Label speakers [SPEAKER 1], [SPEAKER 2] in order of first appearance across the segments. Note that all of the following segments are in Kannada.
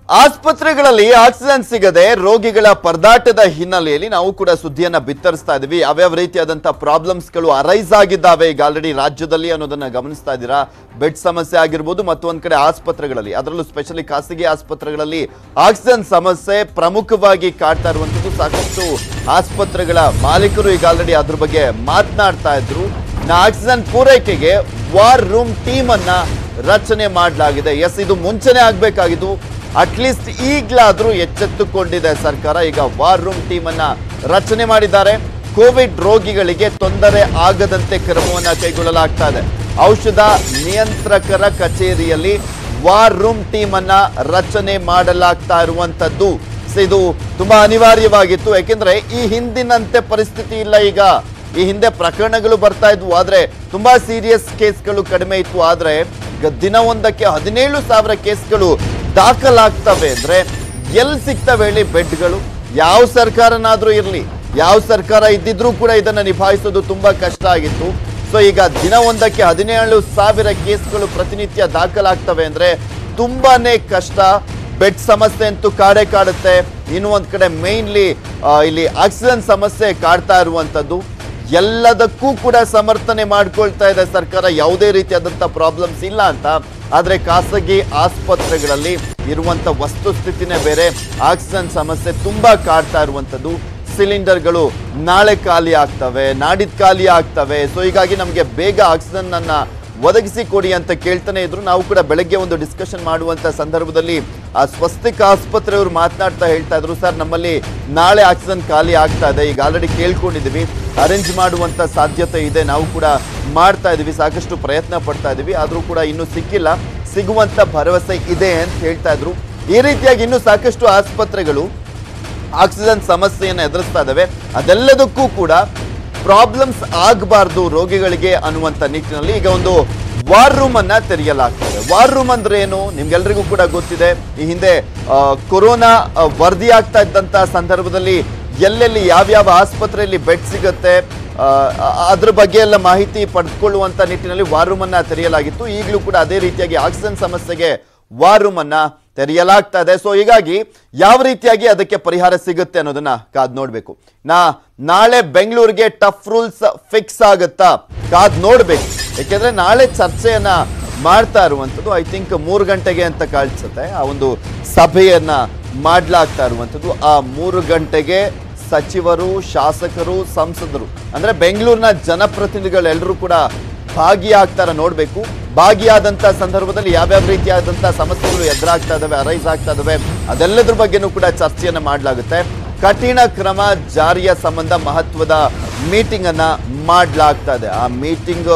[SPEAKER 1] ಆಸ್ಪತ್ರೆಗಳಲ್ಲಿ ಆಕ್ಸಿಜನ್ ಸಿಗದೆ ರೋಗಿಗಳ ಪರದಾಟದ ಹಿನ್ನೆಲೆಯಲ್ಲಿ ನಾವು ಕೂಡ ಸುದ್ದಿಯನ್ನ ಬಿತ್ತರಿಸ್ತಾ ಇದೀವಿ ಯಾವ್ಯಾವ ರೀತಿಯಾದಂತಹ ಪ್ರಾಬ್ಲಮ್ಸ್ಗಳು ಅರೈಸ್ ಆಗಿದ್ದಾವೆ ಈಗ ಆಲ್ರೆಡಿ ರಾಜ್ಯದಲ್ಲಿ ಅನ್ನೋದನ್ನ ಗಮನಿಸ್ತಾ ಇದ್ದೀರಾ ಬೆಡ್ ಸಮಸ್ಯೆ ಆಗಿರ್ಬೋದು ಮತ್ತೊಂದ್ ಕಡೆ ಆಸ್ಪತ್ರೆಗಳಲ್ಲಿ ಅದರಲ್ಲೂ ಸ್ಪೆಷಲಿ ಖಾಸಗಿ ಆಸ್ಪತ್ರೆಗಳಲ್ಲಿ ಆಕ್ಸಿಜನ್ ಸಮಸ್ಯೆ ಪ್ರಮುಖವಾಗಿ ಕಾಡ್ತಾ ಇರುವಂತದ್ದು ಸಾಕಷ್ಟು ಆಸ್ಪತ್ರೆಗಳ ಮಾಲೀಕರು ಈಗ ಆಲ್ರೆಡಿ ಅದ್ರ ಬಗ್ಗೆ ಮಾತನಾಡ್ತಾ ಇದ್ರು ನಾ ಆಕ್ಸಿಜನ್ ಪೂರೈಕೆಗೆ ವಾರ್ ರೂಮ್ ಟೀಮ್ ಅನ್ನ ರಚನೆ ಮಾಡಲಾಗಿದೆ ಎಸ್ ಇದು ಮುಂಚೆನೆ ಆಗ್ಬೇಕಾಗಿದ್ದು ಅಟ್ಲೀಸ್ಟ್ ಈಗ್ಲಾದ್ರೂ ಎಚ್ಚೆತ್ತುಕೊಂಡಿದೆ ಸರ್ಕಾರ ಈಗ ವಾರ್ ರೂಮ್ ಟೀಮ್ ಅನ್ನ ರಚನೆ ಮಾಡಿದ್ದಾರೆ ಕೋವಿಡ್ ರೋಗಿಗಳಿಗೆ ತೊಂದರೆ ಆಗದಂತೆ ಕ್ರಮವನ್ನ ಕೈಗೊಳ್ಳಲಾಗ್ತಾ ಇದೆ ಔಷಧ ನಿಯಂತ್ರಕರ ಕಚೇರಿಯಲ್ಲಿ ವಾರ್ ರೂಮ್ ಟೀಮ್ ಅನ್ನ ರಚನೆ ಮಾಡಲಾಗ್ತಾ ಇರುವಂತದ್ದು ಸೊ ಇದು ತುಂಬಾ ಅನಿವಾರ್ಯವಾಗಿತ್ತು ಯಾಕೆಂದ್ರೆ ಈ ಹಿಂದಿನಂತೆ ಪರಿಸ್ಥಿತಿ ಇಲ್ಲ ಈಗ ಈ ಹಿಂದೆ ಪ್ರಕರಣಗಳು ಬರ್ತಾ ಇದ್ವು ಆದ್ರೆ ತುಂಬಾ ಸೀರಿಯಸ್ ಕೇಸ್ಗಳು ಕಡಿಮೆ ಇತ್ತು ಆದ್ರೆ ಈಗ ದಿನವೊಂದಕ್ಕೆ ಹದಿನೇಳು ಸಾವಿರ ಕೇಸ್ಗಳು ದಾಖಲಾಗ್ತವೆ ಅಂದ್ರೆ ಎಲ್ಲಿ ಸಿಗ್ತವೆ ಹೇಳಿ ಬೆಡ್ಗಳು ಯಾವ ಸರ್ಕಾರನಾದ್ರೂ ಇರ್ಲಿ ಯಾವ ಸರ್ಕಾರ ಇದ್ದಿದ್ರೂ ಕೂಡ ಇದನ್ನ ನಿಭಾಯಿಸೋದು ತುಂಬಾ ಕಷ್ಟ ಆಗಿತ್ತು ಸೊ ಈಗ ದಿನವೊಂದಕ್ಕೆ ಹದಿನೇಳು ಸಾವಿರ ಕೇಸ್ಗಳು ಪ್ರತಿನಿತ್ಯ ದಾಖಲಾಗ್ತವೆ ಅಂದ್ರೆ ತುಂಬಾನೇ ಕಷ್ಟ ಬೆಡ್ ಸಮಸ್ಯೆ ಅಂತೂ ಕಾಡೇ ಕಾಡುತ್ತೆ ಇನ್ನು ಒಂದ್ ಕಡೆ ಮೇನ್ಲಿ ಇಲ್ಲಿ ಆಕ್ಸಿಜನ್ ಸಮಸ್ಯೆ ಕಾಡ್ತಾ ಇರುವಂತದ್ದು ಎಲ್ಲದಕ್ಕೂ ಕೂಡ ಸಮರ್ಥನೆ ಮಾಡ್ಕೊಳ್ತಾ ಇದೆ ಸರ್ಕಾರ ಯಾವುದೇ ರೀತಿಯಾದಂಥ ಪ್ರಾಬ್ಲಮ್ಸ್ ಇಲ್ಲ ಅಂತ ಆದ್ರೆ ಖಾಸಗಿ ಆಸ್ಪತ್ರೆಗಳಲ್ಲಿ ಇರುವಂತ ವಸ್ತುಸ್ಥಿತಿನೇ ಬೇರೆ ಆಕ್ಸಿಜನ್ ಸಮಸ್ಯೆ ತುಂಬಾ ಕಾಡ್ತಾ ಇರುವಂತದ್ದು ಸಿಲಿಂಡರ್ಗಳು ನಾಳೆ ಖಾಲಿ ಆಗ್ತವೆ ನಾಡಿದ್ ಖಾಲಿ ಆಗ್ತವೆ ಸೊ ಹೀಗಾಗಿ ನಮಗೆ ಬೇಗ ಆಕ್ಸಿಜನ್ ಅನ್ನ ಒದಗಿಸಿ ಕೊಡಿ ಅಂತ ಕೇಳ್ತಾನೆ ಇದ್ರು ನಾವು ಕೂಡ ಬೆಳಗ್ಗೆ ಒಂದು ಡಿಸ್ಕಷನ್ ಮಾಡುವಂತ ಸಂದರ್ಭದಲ್ಲಿ ಆ ಸ್ವಸ್ತಿಕ್ ಆಸ್ಪತ್ರೆಯವರು ಮಾತನಾಡ್ತಾ ಹೇಳ್ತಾ ಇದ್ರು ಸರ್ ನಮ್ಮಲ್ಲಿ ನಾಳೆ ಆಕ್ಸಿಜನ್ ಖಾಲಿ ಆಗ್ತಾ ಇದೆ ಈಗ ಆಲ್ರೆಡಿ ಕೇಳ್ಕೊಂಡಿದೀವಿ ಅರೇಂಜ್ ಮಾಡುವಂತ ಸಾಧ್ಯತೆ ಇದೆ ನಾವು ಕೂಡ ಮಾಡ್ತಾ ಇದೀವಿ ಸಾಕಷ್ಟು ಪ್ರಯತ್ನ ಪಡ್ತಾ ಇದೀವಿ ಆದ್ರೂ ಕೂಡ ಇನ್ನೂ ಸಿಕ್ಕಿಲ್ಲ ಸಿಗುವಂತ ಭರವಸೆ ಇದೆ ಅಂತ ಹೇಳ್ತಾ ಇದ್ರು ಈ ರೀತಿಯಾಗಿ ಇನ್ನೂ ಸಾಕಷ್ಟು ಆಸ್ಪತ್ರೆಗಳು ಆಕ್ಸಿಜನ್ ಸಮಸ್ಯೆಯನ್ನು ಎದುರಿಸ್ತಾ ಇದ್ದಾವೆ ಅದೆಲ್ಲದಕ್ಕೂ ಕೂಡ ಪ್ರಾಬ್ಲಮ್ಸ್ ಆಗಬಾರ್ದು ರೋಗಿಗಳಿಗೆ ಅನ್ನುವಂಥ ನಿಟ್ಟಿನಲ್ಲಿ ಈಗ ಒಂದು ವಾರ್ ರೂಮ್ ಅನ್ನ ತೆರೆಯಲಾಗ್ತದೆ ವಾರ್ ರೂಮ್ ಅಂದ್ರೆ ಏನು ನಿಮ್ಗೆಲ್ರಿಗೂ ಕೂಡ ಗೊತ್ತಿದೆ ಈ ಹಿಂದೆ ಆ, ಕೊರೋನಾ ಆ, ವರದಿ ಆಗ್ತಾ ಇದ್ದಂತ ಸಂದರ್ಭದಲ್ಲಿ ಎಲ್ಲೆಲ್ಲಿ ಯಾವ್ಯಾವ ಆಸ್ಪತ್ರೆಯಲ್ಲಿ ಬೆಡ್ ಸಿಗುತ್ತೆ ಆ, ಆ- ಅದ್ರ ಬಗ್ಗೆ ಎಲ್ಲ ಮಾಹಿತಿ ಪಡೆದುಕೊಳ್ಳುವಂತ ನಿಟ್ಟಿನಲ್ಲಿ ವಾರ್ ರೂಮ್ ಅನ್ನ ತೆರೆಯಲಾಗಿತ್ತು ಈಗಲೂ ಕೂಡ ಅದೇ ರೀತಿಯಾಗಿ ಆಕ್ಸಿಜನ್ ಸಮಸ್ಯೆಗೆ ವಾರ್ ರೂಮ್ ಅನ್ನ ತೆರೆಯಲಾಗ್ತಾ ಇದೆ ಸೊ ಹೀಗಾಗಿ ಯಾವ ರೀತಿಯಾಗಿ ಅದಕ್ಕೆ ಪರಿಹಾರ ಸಿಗುತ್ತೆ ಅನ್ನೋದನ್ನ ಕಾದ್ ನೋಡ್ಬೇಕು ನಾ ನಾಳೆ ಬೆಂಗಳೂರಿಗೆ ಟಫ್ ರೂಲ್ಸ್ ಫಿಕ್ಸ್ ಆಗುತ್ತಾ ಕಾದ್ ನೋಡ್ಬೇಕು ಯಾಕೆಂದ್ರೆ ನಾಳೆ ಚರ್ಚೆಯನ್ನ ಮಾಡ್ತಾ ಇರುವಂಥದ್ದು ಐ ಥಿಂಕ್ ಮೂರು ಗಂಟೆಗೆ ಅಂತ ಕಾಣಿಸುತ್ತೆ ಆ ಒಂದು ಸಭೆಯನ್ನ ಮಾಡ್ಲಾಗ್ತಾ ಇರುವಂಥದ್ದು ಆ ಮೂರು ಗಂಟೆಗೆ ಸಚಿವರು ಶಾಸಕರು ಸಂಸದರು ಅಂದ್ರೆ ಬೆಂಗಳೂರಿನ ಜನಪ್ರತಿನಿಧಿಗಳೆಲ್ಲರೂ ಕೂಡ ಭಾಗಿಯಾಗ್ತಾರ ನೋಡ್ಬೇಕು ಭಾಗಿಯಾದಂತ ಸಂದರ್ಭದಲ್ಲಿ ಯಾವ್ಯಾವ ರೀತಿಯಾದಂತ ಸಮಸ್ಯೆಗಳು ಎದುರಾಗ್ತಾ ಇದಾವೆ ಅರೈಸ್ ಆಗ್ತಾ ಇದಾವೆ ಅದೆಲ್ಲದ್ರ ಬಗ್ಗೆನೂ ಕೂಡ ಚರ್ಚೆಯನ್ನ ಮಾಡಲಾಗುತ್ತೆ ಕಠಿಣ ಕ್ರಮ ಜಾರಿಯ ಸಂಬಂಧ ಮಹತ್ವದ ಮೀಟಿಂಗ್ ಅನ್ನ ಮಾಡಲಾಗ್ತಾ ಇದೆ ಆ ಮೀಟಿಂಗ್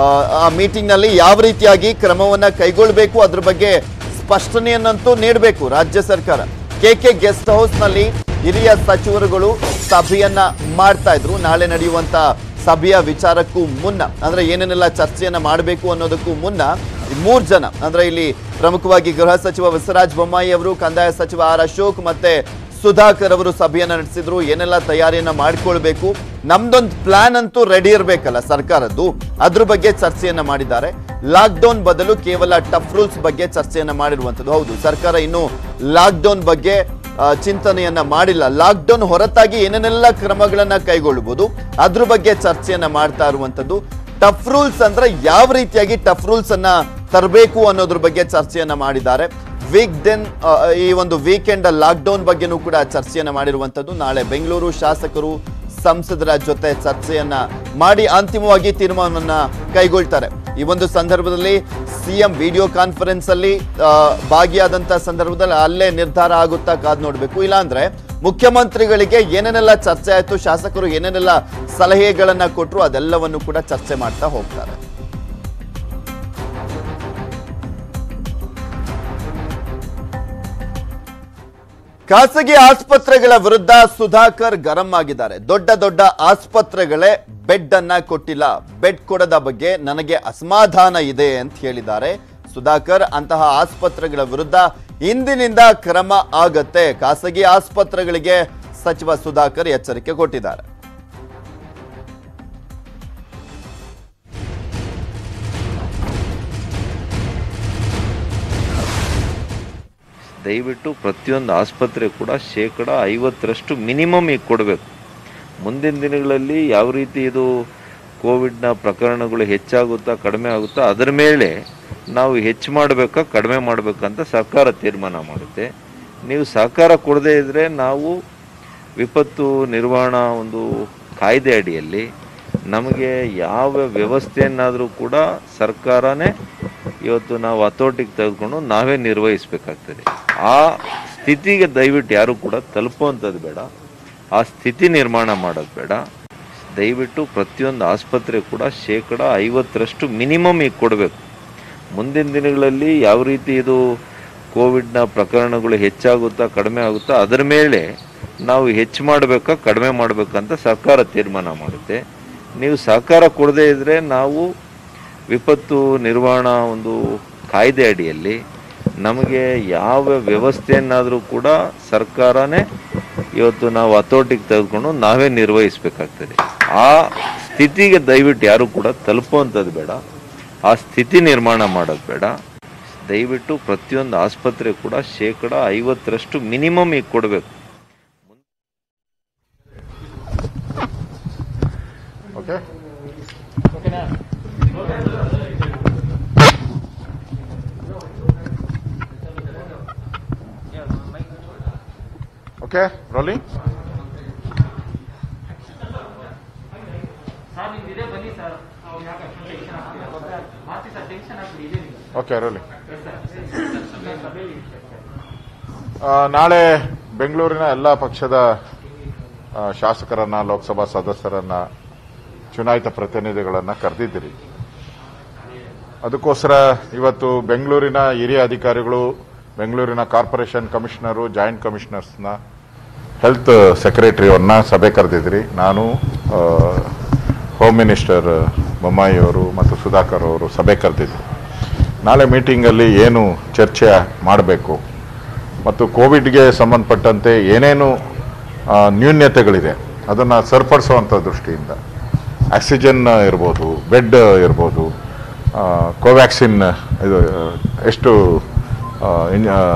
[SPEAKER 1] ಆ ಮೀಟಿಂಗ್ ನಲ್ಲಿ ಯಾವ ರೀತಿಯಾಗಿ ಕ್ರಮವನ್ನ ಕೈಗೊಳ್ಳಬೇಕು ಅದ್ರ ಬಗ್ಗೆ ಸ್ಪಷ್ಟನೆಯನ್ನಂತೂ ನೀಡಬೇಕು ರಾಜ್ಯ ಸರ್ಕಾರ ಕೆ ಕೆ ಗೆಸ್ಟ್ ಹೌಸ್ ನಲ್ಲಿ ಹಿರಿಯ ಸಚಿವರುಗಳು ಸಭೆಯನ್ನ ಮಾಡ್ತಾ ಇದ್ರು ನಾಳೆ ನಡೆಯುವಂತ ಸಭೆಯ ವಿಚಾರಕ್ಕೂ ಮುನ್ನ ಅಂದ್ರೆ ಏನೇನೆಲ್ಲ ಚರ್ಚೆಯನ್ನ ಮಾಡಬೇಕು ಅನ್ನೋದಕ್ಕೂ ಮುನ್ನ ಈ ಮೂರ್ ಜನ ಅಂದ್ರೆ ಇಲ್ಲಿ ಪ್ರಮುಖವಾಗಿ ಗೃಹ ಸಚಿವ ಬಸವರಾಜ ಬೊಮ್ಮಾಯಿ ಅವರು ಕಂದಾಯ ಸಚಿವ ಆರ್ ಅಶೋಕ್ ಮತ್ತೆ ಸುಧಾಕರ್ ಅವರು ಸಭೆಯನ್ನ ನಡೆಸಿದ್ರು ಏನೆಲ್ಲ ತಯಾರಿಯನ್ನ ಮಾಡ್ಕೊಳ್ಬೇಕು ನಮ್ದೊಂದು ಪ್ಲಾನ್ ಅಂತೂ ರೆಡಿ ಇರಬೇಕಲ್ಲ ಸರ್ಕಾರದ್ದು ಅದ್ರ ಬಗ್ಗೆ ಚರ್ಚೆಯನ್ನ ಮಾಡಿದ್ದಾರೆ ಲಾಕ್ಡೌನ್ ಬದಲು ಕೇವಲ ಟಫ್ ರೂಲ್ಸ್ ಬಗ್ಗೆ ಚರ್ಚೆಯನ್ನ ಮಾಡಿರುವಂತದ್ದು ಹೌದು ಸರ್ಕಾರ ಇನ್ನು ಲಾಕ್ಡೌನ್ ಬಗ್ಗೆ ಆ, ಚಿಂತನೆಯನ್ನ ಮಾಡಿಲ್ಲ ಲಾಕ್ಡೌನ್ ಹೊರತಾಗಿ ಏನೇನೆಲ್ಲ ಕ್ರಮಗಳನ್ನ ಕೈಗೊಳ್ಳಬಹುದು ಅದ್ರ ಬಗ್ಗೆ ಚರ್ಚೆಯನ್ನ ಮಾಡ್ತಾ ಇರುವಂತದ್ದು ಟಫ್ ರೂಲ್ಸ್ ಅಂದ್ರೆ ಯಾವ ರೀತಿಯಾಗಿ ಟಫ್ ರೂಲ್ಸ್ ಅನ್ನ ತರಬೇಕು ಅನ್ನೋದ್ರ ಬಗ್ಗೆ ಚರ್ಚೆಯನ್ನ ಮಾಡಿದ್ದಾರೆ ವೀಕ್ ಡೆನ್ ಈ ಒಂದು ವೀಕೆಂಡ್ ಲಾಕ್ಡೌನ್ ಬಗ್ಗೆನೂ ಕೂಡ ಚರ್ಚೆಯನ್ನ ಮಾಡಿರುವಂತದ್ದು ನಾಳೆ ಬೆಂಗಳೂರು ಶಾಸಕರು ಸಂಸದರ ಜೊತೆ ಚರ್ಚೆಯನ್ನ ಮಾಡಿ ಅಂತಿಮವಾಗಿ ತೀರ್ಮಾನವನ್ನ ಕೈಗೊಳ್ತಾರೆ ಈ ಒಂದು ಸಂದರ್ಭದಲ್ಲಿ ಸಿಎಂ ವಿಡಿಯೋ ಕಾನ್ಫರೆನ್ಸ್ ಅಲ್ಲಿ ಆ, ಭಾಗಿಯಾದಂತ ಸಂದರ್ಭದಲ್ಲಿ ಅಲ್ಲೇ ನಿರ್ಧಾರ ಆಗುತ್ತಾ ಕಾದ್ ನೋಡ್ಬೇಕು ಇಲ್ಲಾಂದ್ರೆ ಮುಖ್ಯಮಂತ್ರಿಗಳಿಗೆ ಏನೇನೆಲ್ಲ ಚರ್ಚೆ ಆಯ್ತು ಶಾಸಕರು ಏನೇನೆಲ್ಲ ಸಲಹೆಗಳನ್ನ ಕೊಟ್ಟರು ಅದೆಲ್ಲವನ್ನು ಕೂಡ ಚರ್ಚೆ ಮಾಡ್ತಾ ಹೋಗ್ತಾರೆ ಖಾಸಗಿ ಆಸ್ಪತ್ರೆಗಳ ವಿರುದ್ಧ ಸುಧಾಕರ್ ಗರಂ ಆಗಿದ್ದಾರೆ ದೊಡ್ಡ ದೊಡ್ಡ ಆಸ್ಪತ್ರೆಗಳೇ ಬೆಡ್ ಅನ್ನ ಕೊಟ್ಟಿಲ್ಲ ಬೆಡ್ ಕೊಡದ ಬಗ್ಗೆ ನನಗೆ ಅಸಮಾಧಾನ ಇದೆ ಅಂತ ಹೇಳಿದ್ದಾರೆ ಸುಧಾಕರ್ ಅಂತಹ ಆಸ್ಪತ್ರೆಗಳ ವಿರುದ್ಧ ಇಂದಿನಿಂದ ಕ್ರಮ ಆಗತ್ತೆ ಖಾಸಗಿ ಆಸ್ಪತ್ರೆಗಳಿಗೆ ಸಚಿವ ಸುಧಾಕರ್ ಎಚ್ಚರಿಕೆ ಕೊಟ್ಟಿದ್ದಾರೆ
[SPEAKER 2] ದಯವಿಟ್ಟು ಪ್ರತಿಯೊಂದು ಆಸ್ಪತ್ರೆ ಕೂಡ ಶೇಕಡ ಐವತ್ತರಷ್ಟು ಮಿನಿಮಮ್ ಈಗ ಕೊಡಬೇಕು ಮುಂದಿನ ದಿನಗಳಲ್ಲಿ ಯಾವ ರೀತಿ ಇದು ಕೋವಿಡ್ನ ಪ್ರಕರಣಗಳು ಹೆಚ್ಚಾಗುತ್ತಾ ಕಡಿಮೆ ಆಗುತ್ತಾ ಅದರ ಮೇಲೆ ನಾವು ಹೆಚ್ಚು ಮಾಡಬೇಕಾ ಕಡಿಮೆ ಮಾಡಬೇಕಂತ ಸರ್ಕಾರ ತೀರ್ಮಾನ ಮಾಡುತ್ತೆ ನೀವು ಸಹಕಾರ ಕೊಡದೇ ಇದ್ದರೆ ನಾವು ವಿಪತ್ತು ನಿರ್ವಹಣಾ ಒಂದು ಕಾಯ್ದೆ ಅಡಿಯಲ್ಲಿ ನಮಗೆ ಯಾವ ವ್ಯವಸ್ಥೆಯನ್ನಾದರೂ ಕೂಡ ಸರ್ಕಾರನೇ ಇವತ್ತು ನಾವು ಹತೋಟಿಗೆ ತೆಗೆದುಕೊಂಡು ನಾವೇ ನಿರ್ವಹಿಸಬೇಕಾಗ್ತದೆ ಆ ಸ್ಥಿತಿಗೆ ದಯವಿಟ್ಟು ಯಾರು ಕೂಡ ತಲುಪುವಂಥದ್ದು ಬೇಡ ಆ ಸ್ಥಿತಿ ನಿರ್ಮಾಣ ಮಾಡೋದು ಬೇಡ ದಯವಿಟ್ಟು ಪ್ರತಿಯೊಂದು ಆಸ್ಪತ್ರೆ ಕೂಡ ಶೇಕಡ ಐವತ್ತರಷ್ಟು ಮಿನಿಮಮ್ ಈಗ ಕೊಡಬೇಕು ಮುಂದಿನ ದಿನಗಳಲ್ಲಿ ಯಾವ ರೀತಿ ಇದು ಕೋವಿಡ್ನ ಪ್ರಕರಣಗಳು ಹೆಚ್ಚಾಗುತ್ತಾ ಕಡಿಮೆ ಆಗುತ್ತಾ ಅದರ ಮೇಲೆ ನಾವು ಹೆಚ್ಚು ಮಾಡಬೇಕಾ ಕಡಿಮೆ ಮಾಡಬೇಕಂತ ಸರ್ಕಾರ ತೀರ್ಮಾನ ಮಾಡುತ್ತೆ ನೀವು ಸಹಕಾರ ಕೊಡದೇ ಇದ್ದರೆ ನಾವು ವಿಪತ್ತು ನಿರ್ವಹಣಾ ಒಂದು ಕಾಯ್ದೆ ಅಡಿಯಲ್ಲಿ ನಮಗೆ ಯಾವ ವ್ಯವಸ್ಥೆಯನ್ನಾದರೂ ಕೂಡ ಸರ್ಕಾರನೇ ಇವತ್ತು ನಾವು ಹತೋಟಿಗೆ ತೆಗೆದುಕೊಂಡು ನಾವೇ ನಿರ್ವಹಿಸಬೇಕಾಗ್ತದೆ ಆ ಸ್ಥಿತಿಗೆ ದಯವಿಟ್ಟು ಯಾರು ಕೂಡ ತಲುಪುವಂಥದ್ದು ಬೇಡ ಆ ಸ್ಥಿತಿ ನಿರ್ಮಾಣ ಮಾಡೋದು ಬೇಡ ದಯವಿಟ್ಟು ಪ್ರತಿಯೊಂದು ಆಸ್ಪತ್ರೆ ಕೂಡ ಶೇಕಡ ಐವತ್ತರಷ್ಟು ಮಿನಿಮಮ್ ಈಗ ಕೊಡಬೇಕು
[SPEAKER 3] ಓಕೆ ಓಕೆ ರೋಲಿಂಗ್
[SPEAKER 4] ಸರ್ ನೀವು ಇದೇ ಬನ್ನಿ ಸರ್ ಅವ್ರು ಯಾಕೆ ಅಷ್ಟೊಂದು ಟೆನ್ಷನ್ ಆಗ್ತಿದೆ ಮಾತಿ ಸರ್ ಟೆನ್ಷನ್ ಆಗ್ಬಿಡಿ ಇದೆ ನೀವು
[SPEAKER 3] ಓಕೆ ರೋಲಿಂಗ್
[SPEAKER 4] ಸರ್ ಸಭೆಯಲ್ಲಿ
[SPEAKER 3] ಆ, ನಾಳೆ ಬೆಂಗಳೂರಿನ ಎಲ್ಲ ಪಕ್ಷದ ಆ, ಶಾಸಕರನ್ನ ಲೋಕಸಭಾ ಸದಸ್ಯರನ್ನ ಚುನಾಯಿತ ಪ್ರತಿನಿಧಿಗಳನ್ನ ಕರೆದಿದ್ದೀರಿ ಅದಕ್ಕೋಸ್ಕರ ಇವತ್ತು ಬೆಂಗಳೂರಿನ ಹಿರಿಯ ಅಧಿಕಾರಿಗಳು ಬೆಂಗಳೂರಿನ ಕಾರ್ಪೊರೇಷನ್ ಕಮಿಷನರು ಜಾಯಿಂಟ್ ಕಮಿಷನರ್ಸ್ನ ಹೆಲ್ತ್ ಸೆಕ್ರೆಟರಿಯವ್ರನ್ನ ಸಭೆ ಕರೆದಿದ್ರಿ ನಾನು ಆ, ಹೋಮ್ ಮಿನಿಸ್ಟರ್ ಬೊಮ್ಮಾಯಿ ಅವರು ಮತ್ತು ಸುಧಾಕರ್ ಅವರು ಸಭೆ ಕರೆದಿದ್ರು ನಾಳೆ ಮೀಟಿಂಗಲ್ಲಿ ಏನು ಚರ್ಚೆ ಮಾಡಬೇಕು ಮತ್ತು ಕೋವಿಡ್ಗೆ ಸಂಬಂಧಪಟ್ಟಂತೆ ಏನೇನು ಆ, ನ್ಯೂನ್ಯತೆಗಳಿದೆ ಅದನ್ನು ಸರಿಪಡಿಸುವಂಥ ದೃಷ್ಟಿಯಿಂದ ಆಕ್ಸಿಜನ್ ಇರ್ಬೋದು ಬೆಡ್ ಇರ್ಬೋದು ಆ, ಕೋವ್ಯಾಕ್ಸಿನ್ ಇದು ಆ, ಎಷ್ಟು ಆ, ಇನ್- ಆ,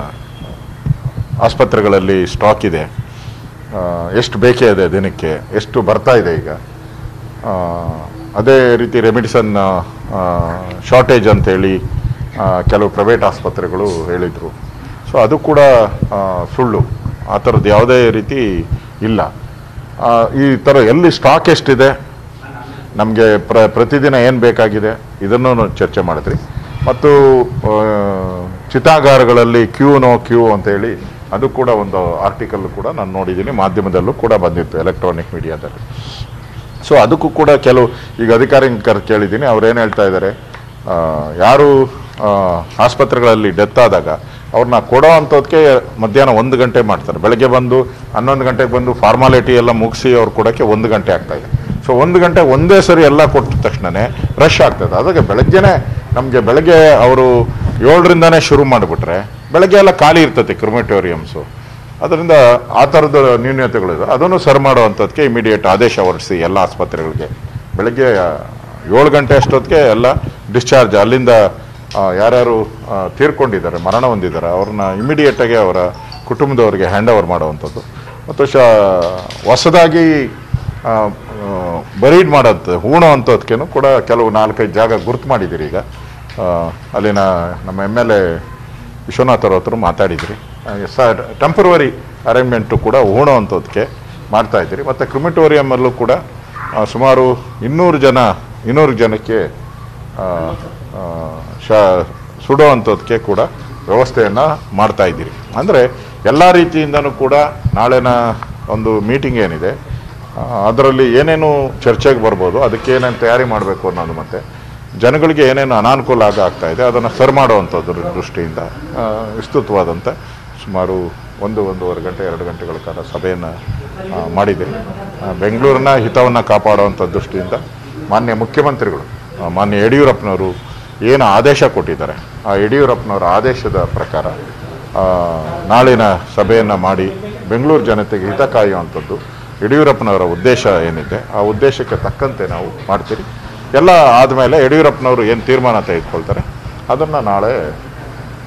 [SPEAKER 3] ಆಸ್ಪತ್ರೆಗಳಲ್ಲಿ ಸ್ಟಾಕ್ ಇದೆ ಆ, ಎಷ್ಟು ಬೇಕೇ ಇದೆ ದಿನಕ್ಕೆ ಎಷ್ಟು ಬರ್ತಾ ಇದೆ ಈಗ ಆ, ಅದೇ ರೀತಿ ರೆಮಿಡಿಸನ್ ಶಾರ್ಟೇಜ್ ಅಂತೇಳಿ ಆ, ಕೆಲವು ಪ್ರೈವೇಟ್ ಆಸ್ಪತ್ರೆಗಳು ಹೇಳಿದರು ಸೊ ಅದು ಕೂಡ ಆ, ಸುಳ್ಳು ಆ ಥರದ್ದು ಯಾವುದೇ ರೀತಿ ಇಲ್ಲ ಆ, ಈ ಥರ ಎಲ್ಲಿ ಸ್ಟಾಕ್ ಎಷ್ಟಿದೆ ನಮಗೆ ಪ್ರ ಪ್ರತಿದಿನ ಏನು ಬೇಕಾಗಿದೆ ಇದನ್ನು ಚರ್ಚೆ ಮಾಡಿದ್ರಿ ಮತ್ತು ಆ, ಚಿತಾಗಾರಗಳಲ್ಲಿ ಕ್ಯೂ ನೋ ಕ್ಯೂ ಅಂತೇಳಿ ಅದು ಕೂಡ ಒಂದು ಆರ್ಟಿಕಲ್ ಕೂಡ ನಾನು ನೋಡಿದ್ದೀನಿ ಮಾಧ್ಯಮದಲ್ಲೂ ಕೂಡ ಬಂದಿತ್ತು ಎಲೆಕ್ಟ್ರಾನಿಕ್ ಮೀಡಿಯಾದಲ್ಲಿ ಸೊ ಅದಕ್ಕೂ ಕೂಡ ಕೆಲವು ಈಗ ಅಧಿಕಾರಿ ಕರ್ ಕೇಳಿದ್ದೀನಿ ಅವ್ರು ಏನು ಹೇಳ್ತಾ ಇದ್ದಾರೆ ಆ, ಯಾರು ಆ, ಆಸ್ಪತ್ರೆಗಳಲ್ಲಿ ಡೆತ್ ಆದಾಗ ಅವ್ರನ್ನ ಕೊಡೋ ಅಂಥದ್ಕೆ ಮಧ್ಯಾಹ್ನ ಒಂದು ಗಂಟೆ ಮಾಡ್ತಾರೆ ಬೆಳಗ್ಗೆ ಬಂದು ಹನ್ನೊಂದು ಗಂಟೆಗೆ ಬಂದು ಫಾರ್ಮಾಲಿಟಿ ಎಲ್ಲ ಮುಗಿಸಿ ಅವ್ರು ಕೊಡೋಕ್ಕೆ ಒಂದು ಗಂಟೆ ಆಗ್ತಾ ಇದೆ ಸೊ ಒಂದು ಗಂಟೆ ಒಂದೇ ಸರಿ ಎಲ್ಲ ಕೊಟ್ಟ ತಕ್ಷಣನೇ ರಶ್ ಆಗ್ತದೆ ಅದಕ್ಕೆ ಬೆಳಗ್ಗೆನೆ ನಮಗೆ ಬೆಳಗ್ಗೆ ಅವರು ಏಳರಿಂದನೇ ಶುರು ಮಾಡಿಬಿಟ್ರೆ ಬೆಳಗ್ಗೆ ಎಲ್ಲ ಖಾಲಿ ಇರ್ತದೆ ಕ್ರಿಮಿಟೋರಿಯಮ್ಸು ಅದರಿಂದ ಆ ಥರದ ನ್ಯೂನ್ಯತೆಗಳಿದೆ ಅದನ್ನು ಸರಿ ಮಾಡುವಂಥದ್ದಕ್ಕೆ ಇಮಿಡಿಯೇಟ್ ಆದೇಶ ಹೊರಡಿಸಿ ಎಲ್ಲ ಆಸ್ಪತ್ರೆಗಳಿಗೆ ಬೆಳಗ್ಗೆ ಆ, ಏಳು ಗಂಟೆ ಅಷ್ಟೊತ್ತಿಗೆ ಎಲ್ಲ ಡಿಸ್ಚಾರ್ಜ್ ಅಲ್ಲಿಂದ ಆ, ಯಾರ್ಯಾರು ಆ, ತೀರ್ಕೊಂಡಿದ್ದಾರೆ ಮರಣ ಹೊಂದಿದ್ದಾರೆ ಅವ್ರನ್ನ ಇಮಿಡಿಯೇಟಾಗಿ ಅವರ ಕುಟುಂಬದವರಿಗೆ ಹ್ಯಾಂಡ್ ಓವರ್ ಮಾಡುವಂಥದ್ದು ಮತ್ತು ಶ ಹೊಸದಾಗಿ ಬರೀಡ್ ಮಾಡೋದು ಹೂಣೋ ಅಂಥದ್ಕೇನು ಕೂಡ ಕೆಲವು ನಾಲ್ಕೈದು ಜಾಗ ಗುರ್ತು ಮಾಡಿದ್ದೀರಿ ಈಗ ಆ, ಅಲ್ಲಿನ ನಮ್ಮ ಎಮ್ ಎಲ್ ಎ ವಿಶ್ವನಾಥ್ ಅವ್ರ ಹತ್ರ ಮಾತಾಡಿದ್ರಿ ಸ ಟೆಂಪರವರಿ ಅರೇಂಜ್ಮೆಂಟು ಕೂಡ ಹೂಣೋ ಅಂಥದ್ದಕ್ಕೆ ಮಾಡ್ತಾ ಇದ್ದೀರಿ ಮತ್ತು ಕ್ರಿಮಿಟೋರಿಯಮಲ್ಲೂ ಕೂಡ ಆ, ಸುಮಾರು ಇನ್ನೂರು ಜನ ಇನ್ನೂರು ಜನಕ್ಕೆ ಆ, ಆ, ಶ ಸುಡೋ ಅಂಥದ್ದಕ್ಕೆ ಕೂಡ ವ್ಯವಸ್ಥೆಯನ್ನು ಮಾಡ್ತಾ ಇದ್ದೀರಿ ಅಂದರೆ ಎಲ್ಲ ರೀತಿಯಿಂದನೂ ಕೂಡ ನಾಳೆನ ಒಂದು ಮೀಟಿಂಗ್ ಏನಿದೆ ಆ, ಅದರಲ್ಲಿ ಏನೇನು ಚರ್ಚೆಗೆ ಬರ್ಬೋದು ಅದಕ್ಕೆ ಏನೇನು ತಯಾರಿ ಮಾಡಬೇಕು ಅನ್ನೋದು ಮತ್ತೆ ಜನಗಳಿಗೆ ಏನೇನು ಅನಾನುಕೂಲ ಆಗ ಆಗ್ತಾ ಇದೆ ಅದನ್ನು ಸರಿ ಮಾಡುವಂಥದ್ರ ದೃಷ್ಟಿಯಿಂದ ಆ, ವಿಸ್ತೃತವಾದಂಥ ಸುಮಾರು ಒಂದು ಒಂದೂವರೆ ಗಂಟೆ ಎರಡು ಗಂಟೆಗಳ ಕಾಲ ಸಭೆಯನ್ನು ಆ, ಮಾಡಿದೆ ಆ, ಬೆಂಗಳೂರಿನ ಹಿತವನ್ನು ಕಾಪಾಡುವಂಥ ದೃಷ್ಟಿಯಿಂದ ಮಾನ್ಯ ಮುಖ್ಯಮಂತ್ರಿಗಳು ಆ, ಮಾನ್ಯ ಯಡಿಯೂರಪ್ಪನವರು ಏನು ಆದೇಶ ಕೊಟ್ಟಿದ್ದಾರೆ ಆ ಯಡಿಯೂರಪ್ಪನವರ ಆದೇಶದ ಪ್ರಕಾರ ಆ, ನಾಳಿನ ಸಭೆಯನ್ನು ಮಾಡಿ ಬೆಂಗಳೂರು ಜನತೆಗೆ ಹಿತ ಕಾಯುವಂಥದ್ದು ಯಡಿಯೂರಪ್ಪನವರ ಉದ್ದೇಶ ಏನಿದೆ ಆ ಉದ್ದೇಶಕ್ಕೆ ತಕ್ಕಂತೆ ನಾವು ಮಾಡ್ತೀರಿ ಎಲ್ಲ ಆದಮೇಲೆ ಯಡಿಯೂರಪ್ಪನವರು ಏನು ತೀರ್ಮಾನ ತೆಗೆದುಕೊಳ್ತಾರೆ ಅದನ್ನು ನಾಳೆ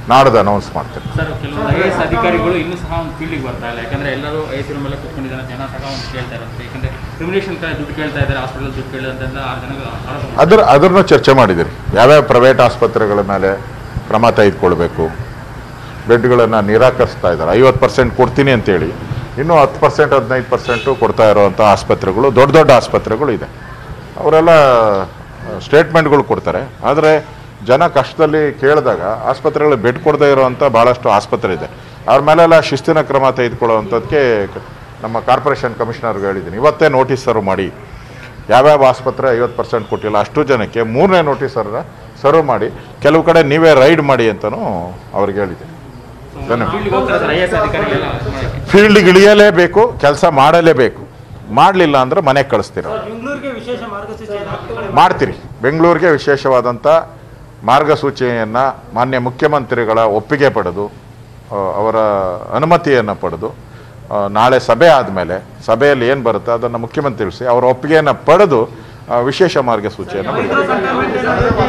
[SPEAKER 3] ನಾಡ್ದು ಅನೌನ್ಸ್ ಮಾಡ್ತೀನಿ
[SPEAKER 5] ಸರ್ ಕೆಲವು ಐ ಎಸ್ ಅಧಿಕಾರಿಗಳು ಇನ್ನೂ ಸಹ ಒಂದು ಫೀಲ್ಡಿಗೆ ಬರ್ತಾ ಇಲ್ಲ ಯಾಕಂದ್ರೆ ಎಲ್ಲರೂ ಐ ಸಿ ಮೇಲೆ ಕುತ್ಕೊಂಡಿದ್ದಾರೆ ಜನ ಸಹ ಒಂದು ಕೇಳ್ತಾ ಇರುತ್ತೆ ಯಾಕಂದ್ರೆ ಕ್ರಿಮಿನೇಷನ್ ಕಡೆ ದುಡ್ಡು ಕೇಳ್ತಾ ಇದ್ದಾರೆ ಹಾಸ್ಪಿಟಲ್ ದುಡ್ಡು ಕೇಳಿದಂತ ಆರು ಜನ ಆರೋಪ ಮಾಡ್ತಾರೆ.
[SPEAKER 3] ಅದ್ರ ಅದನ್ನು ಚರ್ಚೆ ಮಾಡಿದ್ದೀರಿ ಯಾವ್ಯಾವ ಪ್ರೈವೇಟ್ ಆಸ್ಪತ್ರೆಗಳ ಮೇಲೆ ಕ್ರಮ ತೆಗೆದುಕೊಳ್ಬೇಕು ಬೆಡ್ಗಳನ್ನು ನಿರಾಕರಿಸ್ತಾ ಇದ್ದಾರೆ ಐವತ್ತು ಪರ್ಸೆಂಟ್ ಕೊಡ್ತೀನಿ ಅಂತೇಳಿ ಇನ್ನೂ ಹತ್ತು ಪರ್ಸೆಂಟ್ ಹದಿನೈದು ಪರ್ಸೆಂಟು ಕೊಡ್ತಾ ಇರೋವಂಥ ಆಸ್ಪತ್ರೆಗಳು ದೊಡ್ಡ ದೊಡ್ಡ ಆಸ್ಪತ್ರೆಗಳು ಇದೆ ಅವರೆಲ್ಲ ಸ್ಟೇಟ್ಮೆಂಟ್ಗಳು ಕೊಡ್ತಾರೆ ಆದರೆ ಜನ ಕಷ್ಟದಲ್ಲಿ ಕೇಳಿದಾಗ ಆಸ್ಪತ್ರೆಗಳು ಬೆಡ್ ಕೊಡದೇ ಇರೋವಂಥ ಭಾಳಷ್ಟು ಆಸ್ಪತ್ರೆ ಇದೆ ಅವ್ರ ಮೇಲೆಲ್ಲ ಶಿಸ್ತಿನ ಕ್ರಮ ತೆಗೆದುಕೊಳ್ಳುವಂಥದ್ದಕ್ಕೆ ನಮ್ಮ ಕಾರ್ಪೊರೇಷನ್ ಕಮಿಷನರ್ಗೆ ಹೇಳಿದ್ದೀನಿ ಇವತ್ತೇ ನೋಟಿಸ್ ಸರ್ವ್ ಮಾಡಿ ಯಾವ್ಯಾವ ಆಸ್ಪತ್ರೆ ಐವತ್ತು ಪರ್ಸೆಂಟ್ ಕೊಟ್ಟಿಲ್ಲ ಅಷ್ಟು ಜನಕ್ಕೆ ಮೂರನೇ ನೋಟಿಸರ ಸರ್ವ್ ಮಾಡಿ ಕೆಲವು ಕಡೆ ನೀವೇ ರೈಡ್ ಮಾಡಿ ಅಂತಲೂ ಅವ್ರಿಗೆ ಹೇಳಿದೆ ಧನ್ಯವಾದ
[SPEAKER 5] ಫೀಲ್ಡ್ಗೆ ಹೋಗ್ತಾರೆ ಸರ್ ಐ ಎಸ್ ಅಧಿಕಾರಿಗಳೆಲ್ಲ ಅರೆಸ್ಟ್ ಮಾಡಕ್ಕೆ
[SPEAKER 3] ಫೀಲ್ಡ್ಗೆ ಇಳಿಯಲೇಬೇಕು ಕೆಲಸ ಮಾಡಲೇಬೇಕು ಮಾಡಲಿಲ್ಲ ಅಂದ್ರೆ ಮನೆಗೆ ಕಳಿಸ್ತೀರ
[SPEAKER 4] ಬೆಂಗಳೂರಿಗೆ ವಿಶೇಷ ಮಾರ್ಗಸೂಚಿ
[SPEAKER 3] ಮಾಡ್ತೀರಿ ಬೆಂಗಳೂರಿಗೆ ವಿಶೇಷವಾದಂಥ ಮಾರ್ಗಸೂಚಿಯನ್ನು ಮಾನ್ಯ ಮುಖ್ಯಮಂತ್ರಿಗಳ ಒಪ್ಪಿಗೆ ಪಡೆದು ಆ, ಅವರ ಅನುಮತಿಯನ್ನು ಪಡೆದು ಆ, ನಾಳೆ ಸಭೆ ಆದಮೇಲೆ ಸಭೆಯಲ್ಲಿ ಏನು ಬರುತ್ತೆ ಅದನ್ನು ಮುಖ್ಯಮಂತ್ರಿ ತಿಳಿಸಿ ಅವರ ಒಪ್ಪಿಗೆಯನ್ನು ಪಡೆದು ಆ, ವಿಶೇಷ ಮಾರ್ಗಸೂಚಿಯನ್ನು ಬಿಡುಗಡೆ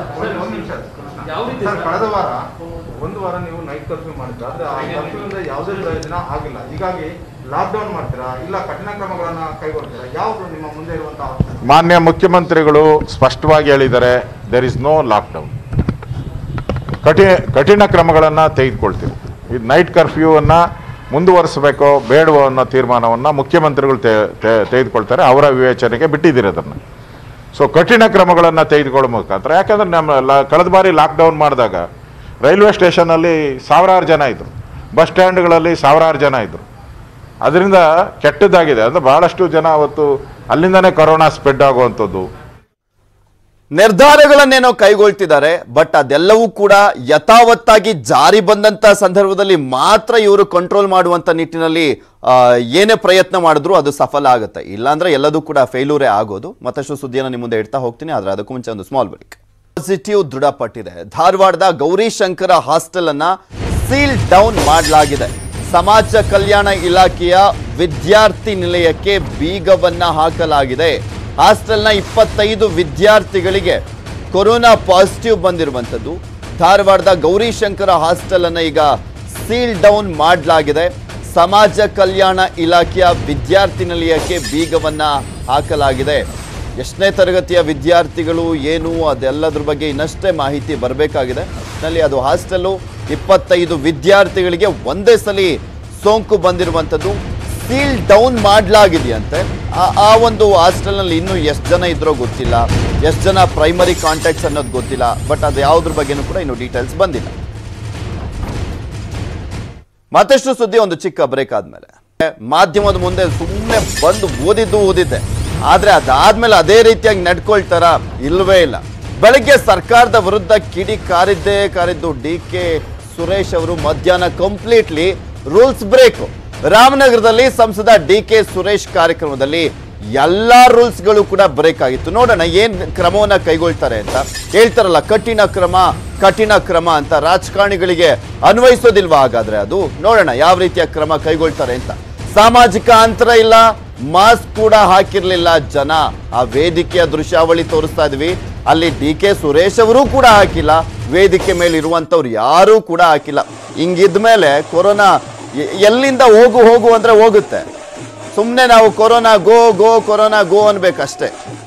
[SPEAKER 6] ಸರ್ ಕಳೆದ ವಾರ ಒಂದು ವಾರ ನೀವು ನೈಟ್ ಕರ್ಫ್ಯೂ ಮಾಡಿದ್ರೆ ಆದ್ರೆ ಆ ಕರ್ಫ್ಯೂಯಿಂದ ಯಾವುದೇ ಪ್ರಯೋಜನ ಆಗಿಲ್ಲ ಹೀಗಾಗಿ ಲಾಕ್ಡೌನ್ ಮಾಡ್ತೀರಾ ಇಲ್ಲ ಕಠಿಣ ಕ್ರಮಗಳನ್ನ ಕೈಗೊಳ್ತೀರಾ ಯಾವುದು ನಿಮ್ಮ ಮುಂದೆ ಇರುವಂತಹ option?
[SPEAKER 3] ಮಾನ್ಯ ಮುಖ್ಯಮಂತ್ರಿಗಳು ಸ್ಪಷ್ಟವಾಗಿ ಹೇಳಿದ್ದಾರೆ ದೇರ್ ಇಸ್ ನೋ ಲಾಕ್ಡೌನ್ ಕಠಿಣ ಕಠಿಣ ಕ್ರಮಗಳನ್ನು ತೆಗೆದುಕೊಳ್ತೀವಿ ಈ ನೈಟ್ ಕರ್ಫ್ಯೂವನ್ನು ಮುಂದುವರಿಸಬೇಕೋ ಬೇಡವೋ ಅನ್ನೋ ತೀರ್ಮಾನವನ್ನು ಮುಖ್ಯಮಂತ್ರಿಗಳು ತೇ- ತೇ- ತೆಗೆದುಕೊಳ್ತಾರೆ ಅವರ ವಿವೇಚನೆಗೆ ಬಿಟ್ಟಿದ್ದೀರಿ ಅದನ್ನು ಸೊ ಕಠಿಣ ಕ್ರಮಗಳನ್ನು ತೆಗೆದುಕೊಳ್ಳೋ ಮುಖಾಂತರ ಯಾಕಂದ್ರೆ ನಮ್ಮ ಲ- ಕಳೆದ ಬಾರಿ ಲಾಕ್ಡೌನ್ ಮಾಡಿದಾಗ ರೈಲ್ವೆ ಸ್ಟೇಷನಲ್ಲಿ ಸಾವಿರಾರು ಜನ ಇದ್ದರು ಬಸ್ ಸ್ಟ್ಯಾಂಡ್ಗಳಲ್ಲಿ ಸಾವಿರಾರು ಜನ ಇದ್ದರು ಅದರಿಂದ ಕೆಟ್ಟದ್ದಾಗಿದೆ ಅಂದರೆ ಬಹಳಷ್ಟು ಜನ ಅವತ್ತು ಅಲ್ಲಿಂದನೇ ಕೊರೋನಾ ಸ್ಪ್ರೆಡ್ ಆಗುವಂಥದ್ದು
[SPEAKER 1] ನಿರ್ಧಾರಗಳನ್ನೇನೋ ಕೈಗೊಳ್ತಿದ್ದಾರೆ ಬಟ್ ಅದೆಲ್ಲವೂ ಕೂಡ ಯಥಾವತ್ತಾಗಿ ಜಾರಿ ಬಂದಂತ ಸಂದರ್ಭದಲ್ಲಿ ಮಾತ್ರ ಇವರು ಕಂಟ್ರೋಲ್ ಮಾಡುವಂತ ನಿಟ್ಟಿನಲ್ಲಿ ಆ, ಏನೇ ಪ್ರಯತ್ನ ಮಾಡಿದ್ರು ಅದು ಸಫಲ ಆಗುತ್ತೆ ಇಲ್ಲಾಂದ್ರೆ ಎಲ್ಲದೂ ಕೂಡ ಫೇಲ್ಯೂರೇ ಆಗೋದು ಮತ್ತಷ್ಟು ಸುದ್ದಿಯನ್ನು ನಿಮ್ಮ ಮುಂದೆ ಇಡ್ತಾ ಹೋಗ್ತೀನಿ ಆದ್ರೆ ಅದಕ್ಕೂ ಮುಂಚೆ ಒಂದು ಸ್ಮಾಲ್ ಬ್ರೇಕ್ ಪಾಸಿಟಿವ್ ದೃಢಪಟ್ಟಿದೆ ಧಾರವಾಡದ ಗೌರಿಶಂಕರ ಹಾಸ್ಟೆಲ್ ಅನ್ನ ಸೀಲ್ ಡೌನ್ ಮಾಡಲಾಗಿದೆ ಸಮಾಜ ಕಲ್ಯಾಣ ಇಲಾಖೆಯ ವಿದ್ಯಾರ್ಥಿ ನಿಲಯಕ್ಕೆ ಬೀಗವನ್ನ ಹಾಕಲಾಗಿದೆ ಹಾಸ್ಟೆಲ್ನ ಇಪ್ಪತ್ತೈದು ವಿದ್ಯಾರ್ಥಿಗಳಿಗೆ ಕೊರೋನಾ ಪಾಸಿಟಿವ್ ಬಂದಿರುವಂಥದ್ದು ಧಾರವಾಡದ ಗೌರಿಶಂಕರ ಹಾಸ್ಟೆಲ್ ಅನ್ನ ಈಗ ಸೀಲ್ ಡೌನ್ ಮಾಡಲಾಗಿದೆ ಸಮಾಜ ಕಲ್ಯಾಣ ಇಲಾಖೆಯ ವಿದ್ಯಾರ್ಥಿ ನಿಲಯಕ್ಕೆ ಬೀಗವನ್ನ ಹಾಕಲಾಗಿದೆ ಎಷ್ಟನೇ ತರಗತಿಯ ವಿದ್ಯಾರ್ಥಿಗಳು ಏನು ಅದೆಲ್ಲದ್ರ ಬಗ್ಗೆ ಇನ್ನಷ್ಟೇ ಮಾಹಿತಿ ಬರಬೇಕಾಗಿದೆ ನಲ್ಲಿ ಅದು ಹಾಸ್ಟೆಲ್ಲು ಇಪ್ಪತ್ತೈದು ವಿದ್ಯಾರ್ಥಿಗಳಿಗೆ ಒಂದೇ ಸಲ ಸೋಂಕು ಬಂದಿರುವಂಥದ್ದು ಸೀಲ್ ಡೌನ್ ಮಾಡಲಾಗಿದೆಯಂತೆ ಆ- ಆ ಒಂದು ಹಾಸ್ಟೆಲ್ನಲ್ಲಿ ಇನ್ನೂ ಎಷ್ಟು ಜನ ಇದ್ರೋ ಗೊತ್ತಿಲ್ಲ ಎಷ್ಟು ಜನ ಪ್ರೈಮರಿ ಕಾಂಟ್ಯಾಕ್ಟ್ಸ್ ಅನ್ನೋದು ಗೊತ್ತಿಲ್ಲ ಬಟ್ ಅದು ಯಾವುದ್ರ ಬಗ್ಗೆನೂ ಕೂಡ ಇನ್ನೂ ಡೀಟೇಲ್ಸ್ ಬಂದಿಲ್ಲ ಮತ್ತಷ್ಟು ಸುದ್ದಿ ಒಂದು ಚಿಕ್ಕ ಬ್ರೇಕ್ ಆದ್ಮೇಲೆ ಮಾಧ್ಯಮದ ಮುಂದೆ ಸುಮ್ಮನೆ ಬಂದು ಓದಿದ್ದು ಓದಿದ್ದೆ ಆದ್ರೆ ಅದಾದ್ಮೇಲೆ ಅದೇ ರೀತಿಯಾಗಿ ನಡ್ಕೊಳ್ತಾರ ಇಲ್ವೇ ಇಲ್ಲ ಬೆಳಗ್ಗೆ ಸರ್ಕಾರದ ವಿರುದ್ಧ ಕಿಡಿ ಕಾರಿದ್ದೇ ಕಾರಿದ್ದು ಡಿ ಕೆ ಸುರೇಶ್ ಅವರು ಮಧ್ಯಾಹ್ನ ಕಂಪ್ಲೀಟ್ಲಿ ರೂಲ್ಸ್ ಬ್ರೇಕ್ ರಾಮನಗರದಲ್ಲಿ ಸಂಸದ ಡಿ ಕೆ ಸುರೇಶ್ ಕಾರ್ಯಕ್ರಮದಲ್ಲಿ ಎಲ್ಲಾ ರೂಲ್ಸ್ಗಳು ಕೂಡ ಬ್ರೇಕ್ ಆಗಿತ್ತು ನೋಡೋಣ ಏನ್ ಕ್ರಮವನ್ನ ಕೈಗೊಳ್ತಾರೆ ಅಂತ ಹೇಳ್ತಾರಲ್ಲ ಕಠಿಣ ಕ್ರಮ ಕಠಿಣ ಕ್ರಮ ಅಂತ ರಾಜಕಾರಣಿಗಳಿಗೆ ಅನ್ವಯಿಸೋದಿಲ್ವಾ ಹಾಗಾದ್ರೆ ಅದು ನೋಡೋಣ ಯಾವ ರೀತಿಯ ಕ್ರಮ ಕೈಗೊಳ್ತಾರೆ ಅಂತ ಸಾಮಾಜಿಕ ಅಂತರ ಇಲ್ಲ ಮಾಸ್ಕ್ ಕೂಡ ಹಾಕಿರ್ಲಿಲ್ಲ ಜನ ಆ ವೇದಿಕೆಯ ದೃಶ್ಯಾವಳಿ ತೋರಿಸ್ತಾ ಇದ್ವಿ ಅಲ್ಲಿ ಡಿ ಕೆ ಸುರೇಶ್ ಅವರು ಕೂಡ ಹಾಕಿಲ್ಲ ವೇದಿಕೆ ಮೇಲೆ ಇರುವಂತವ್ರು ಯಾರೂ ಕೂಡ ಹಾಕಿಲ್ಲ ಹಿಂಗಿದ್ಮೇಲೆ ಕೊರೋನಾ ಎ- ಎಲ್ಲಿಂದ ಹೋಗು ಹೋಗು ಅಂದ್ರೆ ಹೋಗುತ್ತೆ ಸುಮ್ಮನೆ ನಾವು ಕೊರೋನಾ ಗೋ ಗೋ ಕೊರೋನಾ ಗೋ ಅನ್ಬೇಕಷ್ಟೇ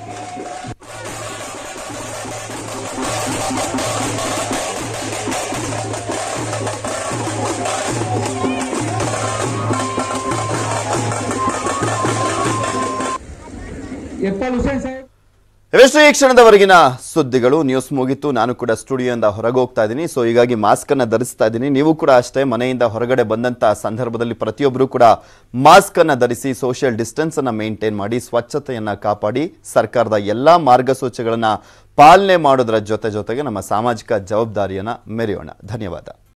[SPEAKER 1] ಇವೆಷ್ಟು ಈ ಕ್ಷಣದವರೆಗಿನ ಸುದ್ದಿಗಳು ನ್ಯೂಸ್ ಮುಗಿತು ನಾನು ಕೂಡ ಸ್ಟುಡಿಯೋಯಿಂದ ಹೊರಗೆ ಹೋಗ್ತಾ ಇದ್ದೀನಿ ಸೊ ಹೀಗಾಗಿ ಮಾಸ್ಕ್ ಅನ್ನ ಧರಿಸ್ತಾ ಇದ್ದೀನಿ ನೀವು ಕೂಡ ಅಷ್ಟೇ ಮನೆಯಿಂದ ಹೊರಗಡೆ ಬಂದಂತ ಸಂದರ್ಭದಲ್ಲಿ ಪ್ರತಿಯೊಬ್ಬರು ಕೂಡ ಮಾಸ್ಕ್ ಅನ್ನ ಧರಿಸಿ ಸೋಷಿಯಲ್ ಡಿಸ್ಟೆನ್ಸ್ ಅನ್ನ ಮೇಂಟೈನ್ ಮಾಡಿ ಸ್ವಚ್ಛತೆಯನ್ನ ಕಾಪಾಡಿ ಸರ್ಕಾರದ ಎಲ್ಲಾ ಮಾರ್ಗಸೂಚಿಗಳನ್ನ ಪಾಲನೆ ಮಾಡೋದ್ರ ಜೊತೆ ಜೊತೆಗೆ ನಮ್ಮ ಸಾಮಾಜಿಕ ಜವಾಬ್ದಾರಿಯನ್ನ ಮೆರೆಯೋಣ ಧನ್ಯವಾದ